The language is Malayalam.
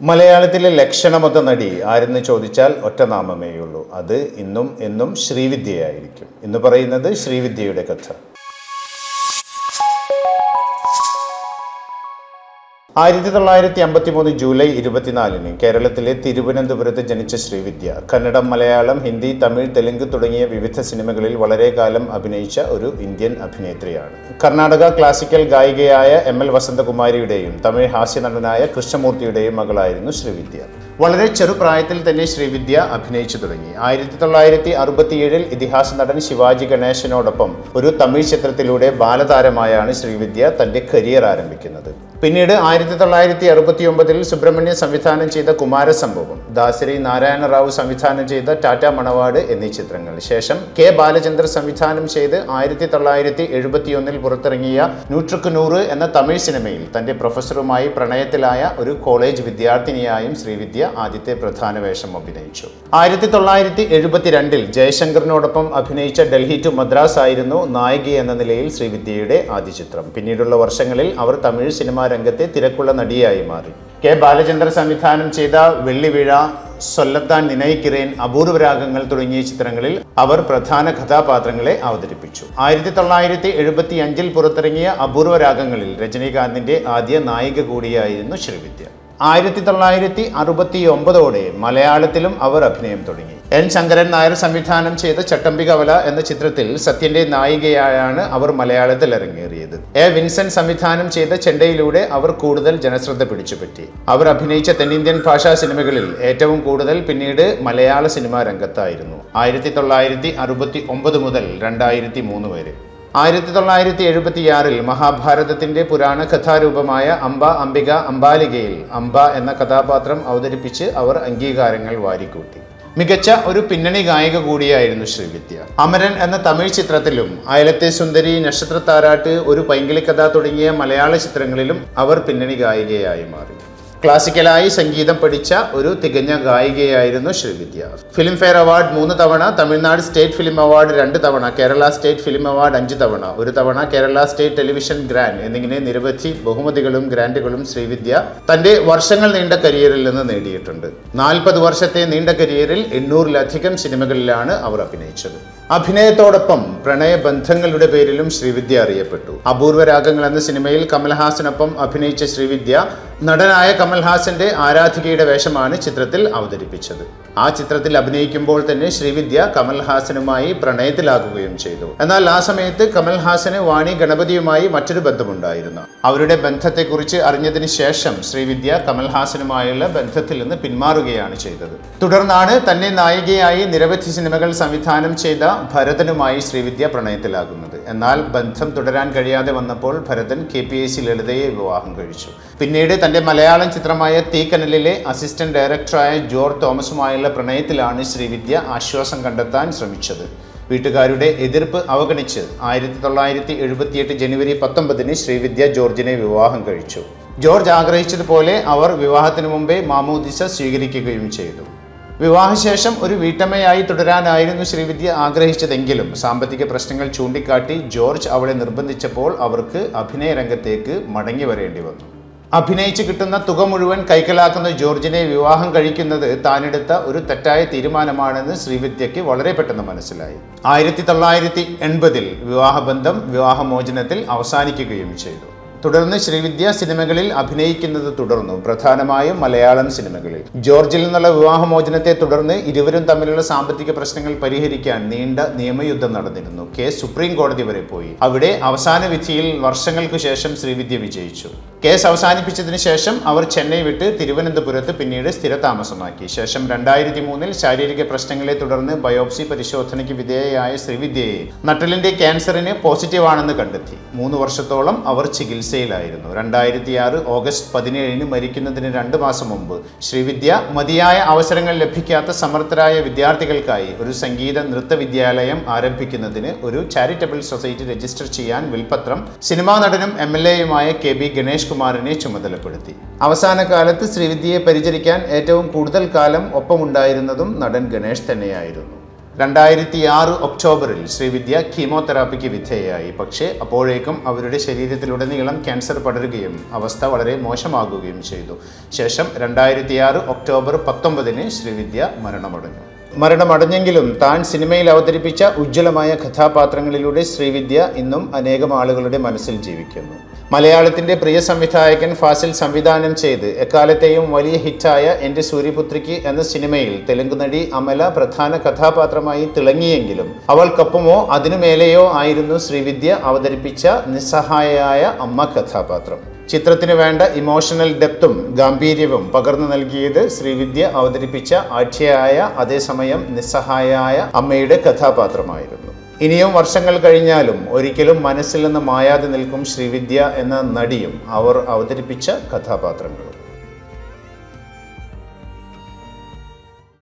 മലയാളത്തിലെ ലക്ഷണമൊത്ത നടി ആരെന്ന് ചോദിച്ചാൽ ഒറ്റ നാമമേയുള്ളൂ അത് ഇന്നും എന്നും ശ്രീവിദ്യയായിരിക്കും ഇന്ന് പറയുന്നത് ശ്രീവിദ്യയുടെ കഥ ആയിരത്തി തൊള്ളായിരത്തി അമ്പത്തി മൂന്ന് ജൂലൈ ഇരുപത്തിനാലിന് കേരളത്തിലെ തിരുവനന്തപുരത്ത് ജനിച്ച ശ്രീവിദ്യ കന്നഡം മലയാളം ഹിന്ദി തമിഴ് തെലുങ്ക് തുടങ്ങിയ വിവിധ സിനിമകളിൽ വളരെ കാലം അഭിനയിച്ച ഒരു ഇന്ത്യൻ അഭിനേത്രിയാണ് കർണാടക ക്ലാസിക്കൽ ഗായികയായ എം എൽ വസന്തകുമാരിയുടെയും തമിഴ് ഹാസ്യനടനായ കൃഷ്ണമൂർത്തിയുടെയും മകളായിരുന്നു ശ്രീവിദ്യ വളരെ ചെറുപ്രായത്തിൽ തന്നെ ശ്രീവിദ്യ അഭിനയിച്ചു തുടങ്ങി ആയിരത്തി തൊള്ളായിരത്തി അറുപത്തിയേഴിൽ ഇതിഹാസ നടൻ ശിവാജി ഗണേശനോടൊപ്പം ഒരു തമിഴ് ചിത്രത്തിലൂടെ ബാലതാരമായാണ് ശ്രീവിദ്യ തന്റെ കരിയർ ആരംഭിക്കുന്നത് പിന്നീട് ആയിരത്തി തൊള്ളായിരത്തി അറുപത്തി ഒമ്പതിൽ സുബ്രഹ്മണ്യം സംവിധാനം ചെയ്ത കുമാരസംഭവം ദാസരി നാരായണ റാവു സംവിധാനം ചെയ്ത ടാറ്റ മണവാട് എന്നീ ചിത്രങ്ങൾ ശേഷം കെ ബാലചന്ദ്ര സംവിധാനം ചെയ്ത് ആയിരത്തി തൊള്ളായിരത്തി എഴുപത്തിയൊന്നിൽ പുറത്തിറങ്ങിയ നൂற்றுക്ക് നൂറ് എന്ന തമിഴ് സിനിമയിൽ തന്റെ പ്രൊഫസറുമായി പ്രണയത്തിലായ ഒരു കോളേജ് വിദ്യാർത്ഥിനിയായും ശ്രീവിദ്യ ആദ്യത്തെ പ്രധാന വേഷം അഭിനയിച്ചു ആയിരത്തി തൊള്ളായിരത്തി എഴുപത്തിരണ്ടിൽ ജയശങ്കറിനോടൊപ്പം അഭിനയിച്ച ഡൽഹി ടു മദ്രാസ് ആയിരുന്നു നായിക എന്ന നിലയിൽ ശ്രീവിദ്യയുടെ ആദ്യ ചിത്രം പിന്നീടുള്ള വർഷങ്ങളിൽ അവർ തമിഴ് സിനിമാ രംഗത്തെ തിരക്കുള്ള നടിയായി മാറി കെ ബാലചന്ദ്ര സംവിധാനം ചെയ്ത വെള്ളിവിഴ സൊല്ലത്താൻ നിനയിക്കിറേൻ അപൂർവരാഗങ്ങൾ തുടങ്ങിയ ചിത്രങ്ങളിൽ അവർ പ്രധാന കഥാപാത്രങ്ങളെ അവതരിപ്പിച്ചു ആയിരത്തി തൊള്ളായിരത്തി എഴുപത്തി അഞ്ചിൽ പുറത്തിറങ്ങിയ അപൂർവരാഗങ്ങളിൽ രജനീകാന്തിന്റെ ആദ്യ നായിക കൂടിയായിരുന്നു ശ്രീവിദ്യ ആയിരത്തി തൊള്ളായിരത്തി അറുപത്തി ഒമ്പതോടെ മലയാളത്തിലും അവർ അഭിനയം തുടങ്ങി എൻ ശങ്കരൻ നായർ സംവിധാനം ചെയ്ത ചട്ടമ്പികവല എന്ന ചിത്രത്തിൽ സത്യന്റെ നായികയായാണ് അവർ മലയാളത്തിൽ ഇറങ്ങേറിയത് എ വിൻസെന്റ് സംവിധാനം ചെയ്ത ചെണ്ടയിലൂടെ അവർ കൂടുതൽ ജനശ്രദ്ധ പിടിച്ചുപറ്റി അവർ അഭിനയിച്ച തെന്നിന്ത്യൻ ഭാഷാ സിനിമകളിൽ ഏറ്റവും കൂടുതൽ പിന്നീട് മലയാള സിനിമാ രംഗത്തായിരുന്നു ആയിരത്തി തൊള്ളായിരത്തി അറുപത്തി ഒമ്പത് മുതൽ രണ്ടായിരത്തി മൂന്ന് വരെ ആയിരത്തി തൊള്ളായിരത്തി എഴുപത്തിയാറിൽ മഹാഭാരതത്തിന്റെ പുരാണ കഥാരൂപമായ അംബ അംബിക അംബാലികയിൽ അംബ എന്ന കഥാപാത്രം അവതരിപ്പിച്ച് അവർ അംഗീകാരങ്ങൾ വാരിക്കൂട്ടി മികച്ച ഒരു പിന്നണി ഗായിക കൂടിയായിരുന്നു ശ്രീവിദ്യ അമരൻ എന്ന തമിഴ് ചിത്രത്തിലും അയലത്തെ സുന്ദരി നക്ഷത്രത്താരാട്ട് ഒരു പൈങ്കിളി കഥ തുടങ്ങിയ മലയാള ചിത്രങ്ങളിലും അവർ പിന്നണി ഗായികയായി മാറി ക്ലാസിക്കലായി സംഗീതം പഠിച്ച ഒരു തികഞ്ഞ ഗായികയായിരുന്നു ശ്രീവിദ്യ ഫിലിം ഫെയർ അവാർഡ് മൂന്ന് തവണ തമിഴ്നാട് സ്റ്റേറ്റ് ഫിലിം അവാർഡ് രണ്ട് തവണ കേരള സ്റ്റേറ്റ് ഫിലിം അവാർഡ് അഞ്ച് തവണ ഒരു തവണ കേരള സ്റ്റേറ്റ് ടെലിവിഷൻ ഗ്രാൻഡ് എന്നിങ്ങനെ നിരവധി ബഹുമതികളും ഗ്രാൻഡുകളും ശ്രീവിദ്യ തന്റെ വർഷങ്ങൾ നീണ്ട കരിയറിൽ നിന്ന് നേടിയിട്ടുണ്ട് നാൽപ്പത് വർഷത്തെ നീണ്ട കരിയറിൽ എണ്ണൂറിലധികം സിനിമകളിലാണ് അവർ അഭിനയിച്ചത് അഭിനയത്തോടൊപ്പം പ്രണയബന്ധങ്ങളുടെ പേരിലും ശ്രീവിദ്യ അറിയപ്പെട്ടു അപൂർവരാഗങ്ങൾ എന്ന സിനിമയിൽ കമൽഹാസനൊപ്പം അഭിനയിച്ച ശ്രീവിദ്യ നടനായ കമൽഹാസന്റെ ആരാധികയുടെ വേഷമാണ് ചിത്രത്തിൽ അവതരിപ്പിച്ചത് ആ ചിത്രത്തിൽ അഭിനയിക്കുമ്പോൾ തന്നെ ശ്രീവിദ്യ കമൽഹാസനുമായി പ്രണയത്തിലാകുകയും ചെയ്തു എന്നാൽ ആ സമയത്ത് കമൽഹാസന് വാണി ഗണപതിയുമായി മറ്റൊരു ബന്ധമുണ്ടായിരുന്നു അവരുടെ ബന്ധത്തെക്കുറിച്ച് അറിഞ്ഞതിന് ശേഷം ശ്രീവിദ്യ കമൽഹാസനുമായുള്ള ബന്ധത്തിൽ നിന്ന് പിന്മാറുകയാണ് ചെയ്തത് തുടർന്നാണ് തന്നെ നായികയായി നിരവധി സിനിമകൾ സംവിധാനം ചെയ്ത ഭരതനുമായി ശ്രീവിദ്യ പ്രണയത്തിലാകുന്നത് എന്നാൽ ബന്ധം തുടരാൻ കഴിയാതെ വന്നപ്പോൾ Bharathan K P S C ലളിതയെ വിവാഹം കഴിച്ചു പിന്നീട് തന്റെ മലയാളം ചിത്രമായ തീക്കനലിലെ അസിസ്റ്റന്റ് ഡയറക്ടറായ ജോർജ് തോമസുമായുള്ള പ്രണയത്തിലാണ് ശ്രീവിദ്യ ആശ്വാസം കണ്ടെത്താൻ ശ്രമിച്ചത് വീട്ടുകാരുടെ എതിർപ്പ് അവഗണിച്ച് ആയിരത്തി തൊള്ളായിരത്തി എഴുപത്തിയെട്ട് ജനുവരി പത്തൊമ്പതിന് ശ്രീവിദ്യ ജോർജിനെ വിവാഹം കഴിച്ചു ജോർജ് ആഗ്രഹിച്ചതുപോലെ അവർ വിവാഹത്തിനു മുമ്പേ മാമോദിസ സ്വീകരിക്കുകയും ചെയ്തു വിവാഹശേഷം ഒരു വീട്ടമ്മയായി തുടരാനായിരുന്നു ശ്രീവിദ്യ ആഗ്രഹിച്ചതെങ്കിലും സാമ്പത്തിക പ്രശ്നങ്ങൾ ചൂണ്ടിക്കാട്ടി ജോർജ് അവളെ നിർബന്ധിച്ചപ്പോൾ അവർക്ക് അഭിനയ രംഗത്തേക്ക് മടങ്ങി വരേണ്ടി വന്നു അഭിനയിച്ച് കിട്ടുന്ന തുക മുഴുവൻ കൈക്കലാക്കുന്ന ജോർജിനെ വിവാഹം കഴിക്കുന്നത് താനെടുത്ത ഒരു തെറ്റായ തീരുമാനമാണെന്ന് ശ്രീവിദ്യയ്ക്ക് വളരെ പെട്ടെന്ന് മനസ്സിലായി ആയിരത്തി തൊള്ളായിരത്തി എൺപതിൽ വിവാഹബന്ധം വിവാഹമോചനത്തിൽ അവസാനിക്കുകയും ചെയ്തു തുടർന്ന് ശ്രീവിദ്യ സിനിമകളിൽ അഭിനയിക്കുന്നത് തുടർന്നു പ്രധാനമായും മലയാളം സിനിമകളിൽ ജോർജിൽ നിന്നുള്ള വിവാഹമോചനത്തെ തുടർന്ന് ഇരുവരും തമ്മിലുള്ള സാമ്പത്തിക പ്രശ്നങ്ങൾ പരിഹരിക്കാൻ നീണ്ട നിയമയുദ്ധം നടന്നിരുന്നു കേസ് സുപ്രീം കോടതി വരെ പോയി അവിടെ അവസാന വിധിയിൽ വർഷങ്ങൾക്ക് ശേഷം ശ്രീവിദ്യ വിജയിച്ചു കേസ് അവസാനിപ്പിച്ചതിന് ശേഷം അവർ ചെന്നൈ വിട്ട് തിരുവനന്തപുരത്ത് പിന്നീട് സ്ഥിരതാമസമാക്കി ശേഷം രണ്ടായിരത്തി മൂന്നിൽ ശാരീരിക പ്രശ്നങ്ങളെ തുടർന്ന് ബയോപ്സി പരിശോധനയ്ക്ക് വിധേയയായ ശ്രീവിദ്യയെ നട്ടലിന്റെ ക്യാൻസറിന് പോസിറ്റീവ് ആണെന്ന് കണ്ടെത്തി മൂന്ന് വർഷത്തോളം അവർ ചികിത്സയിലായിരുന്നു രണ്ടായിരത്തി ആറ് ഓഗസ്റ്റ് പതിനേഴിന് മരിക്കുന്നതിന് രണ്ട് മാസം മുമ്പ് ശ്രീവിദ്യ മതിയായ അവസരങ്ങൾ ലഭിക്കാത്ത സമർത്ഥരായ വിദ്യാർത്ഥികൾക്കായി ഒരു സംഗീത നൃത്ത വിദ്യാലയം ആരംഭിക്കുന്നതിന് ഒരു ചാരിറ്റബിൾ സൊസൈറ്റി രജിസ്റ്റർ ചെയ്യാൻ വിൽപത്രം സിനിമാ നടനും എം എൽ എയുമായ കെ ബി ഗണേഷ് കുമാറിനെ ചുമതലപ്പെടുത്തി അവസാന കാലത്ത് ശ്രീവിദ്യയെ പരിചരിക്കാൻ ഏറ്റവും കൂടുതൽ കാലം ഒപ്പമുണ്ടായിരുന്നതും നടൻ ഗണേഷ് തന്നെയായിരുന്നു രണ്ടായിരത്തി ആറ് ഒക്ടോബറിൽ ശ്രീവിദ്യ കീമോതെറാപ്പിക്ക് വിധേയയായി പക്ഷേ അപ്പോഴേക്കും അവരുടെ ശരീരത്തിലുടനീളം ക്യാൻസർ പടരുകയും അവസ്ഥ വളരെ മോശമാകുകയും ചെയ്തു ശേഷം രണ്ടായിരത്തി ആറ് ഒക്ടോബർ പത്തൊമ്പതിന് ശ്രീവിദ്യ മരണമടഞ്ഞു മരണമടഞ്ഞെങ്കിലും താൻ സിനിമയിൽ അവതരിപ്പിച്ച ഉജ്ജ്വലമായ കഥാപാത്രങ്ങളിലൂടെ ശ്രീവിദ്യ ഇന്നും അനേകം ആളുകളുടെ മനസ്സിൽ ജീവിക്കുന്നു മലയാളത്തിന്റെ പ്രിയ സംവിധായകൻ ഫാസിൽ സംവിധാനം ചെയ്ത് എക്കാലത്തെയും വലിയ ഹിറ്റായ എൻ്റെ സൂര്യപുത്രിക്ക് എന്ന സിനിമയിൽ തെലുങ്ക് നടി അമല പ്രധാന കഥാപാത്രമായി തിളങ്ങിയെങ്കിലും അവൾക്കൊപ്പമോ അതിനുമേലെയോ ആയിരുന്നു ശ്രീവിദ്യ അവതരിപ്പിച്ച നിസ്സഹായയായ അമ്മ കഥാപാത്രം ചിത്രത്തിന് വേണ്ട ഇമോഷണൽ ഡെപ്തും ഗാംഭീര്യവും പകർന്നു നൽകിയത് ശ്രീവിദ്യ അവതരിപ്പിച്ച ആഠ്യയായ അതേസമയം നിസ്സഹായയായ അമ്മയുടെ കഥാപാത്രമായിരുന്നു ഇനിയും വർഷങ്ങൾ കഴിഞ്ഞാലും ഒരിക്കലും മനസ്സിൽ നിന്ന് മായാതെ നിൽക്കും ശ്രീവിദ്യ എന്ന നടിയും അവർ അവതരിപ്പിച്ച കഥാപാത്രങ്ങളും